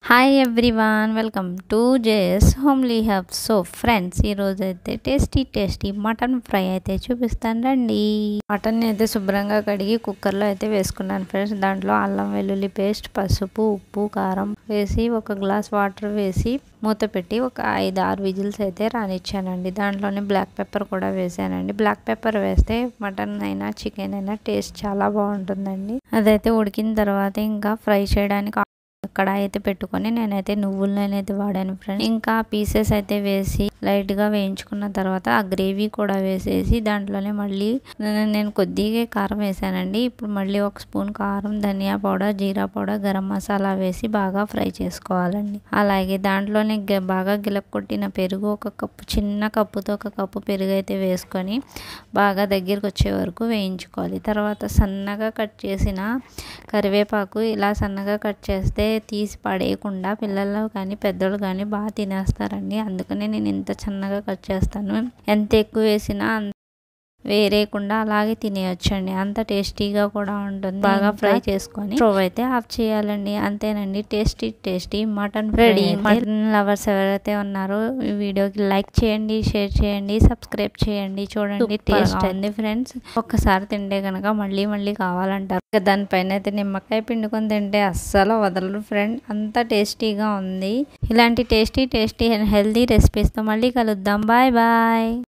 hi everyone welcome to JS homely hub so friends ఈరోజు అయితే tasty tasty mutton fry అయితే చూపిస్తాను రండి మటన్ అయితే శుభ్రంగా కడిగి కుక్కర్లో అయితే వేసుకున్నాను ఫ్రెండ్స్ దాంట్లో అల్లం వెల్లుల్లి పేస్ట్ పసుపు ఉప్పు కారం వేసి ఒక గ్లాస్ వాటర్ వేసి మూత పెట్టి ఒక ఐదు ఆరు విజిల్స్ అయితే రానిచ్చానండి దాంట్లోనే బ్లాక్ పెప్పర్ కూడా వేసానండి బ్లాక్ పెప్పర్ వేస్తే మటన్ అయినా చికెన్ అయినా టేస్ట్ చాలా బాగుంటుందండి అదైతే ఉడికిన తర్వాత ఇంకా ఫ్రై చేయడానికి కడాయి అయితే పెట్టుకొని నేనైతే నువ్వుల నూనె అయితే వాడాను ఫ్రెండ్ ఇంకా పీసెస్ అయితే వేసి లైట్ గా వేయించుకున్న తర్వాత ఆ గ్రేవీ కూడా వేసేసి దాంట్లోనే మళ్ళీ నేను కొద్దిగా కారం వేసానండి ఇప్పుడు మళ్ళీ ఒక స్పూన్ కారం ధనియా పౌడర్ జీరా పౌడర్ గరం మసాలా వేసి బాగా ఫ్రై చేసుకోవాలండి అలాగే దాంట్లోనే బాగా గిలక్కొట్టిన పెరుగు ఒక కప్పు చిన్న కప్పుతో ఒక కప్పు పెరుగు అయితే వేసుకొని బాగా దగ్గరికి వచ్చే వరకు వేయించుకోవాలి తర్వాత సన్నగా కట్ చేసిన కరివేపాకు ఇలా సన్నగా కట్ చేస్తే తీసి పడేయకుండా పిల్లలు కానీ పెద్దలు కానీ బాగా తినేస్తారండి అందుకనే నేను ఇంత చిన్నగా కట్ చేస్తాను ఎంత ఎక్కువ వేసినా వేరేయకుండా అలాగే తినేయొచ్చండి అంత టేస్టీగా కూడా ఉంటుంది బాగా ఫ్రై చేసుకొని స్టవ్ అయితే ఆఫ్ చేయాలండి అంతేనండి tasty tasty mutton ready mutton lovers ఎవరైతే ఉన్నారో ఈ వీడియోకి లైక్ చేయండి షేర్ చేయండి సబ్స్క్రైబ్ చేయండి చూడండి టేస్ట్ ఉంది ఫ్రెండ్స్ ఒక్కసారి తింటే కనుక మళ్ళీ మళ్ళీ కావాలంటారు దానిపైన అయితే నిమ్మకాయ పిండుకొని తింటే అస్సలు వదలరు ఫ్రెండ్ అంత టేస్టీగా ఉంది ఇలాంటి టేస్టీ టేస్టీ అండ్ హెల్తీ రెసిపీస్తో మళ్ళీ కలుద్దాం బాయ్ బాయ్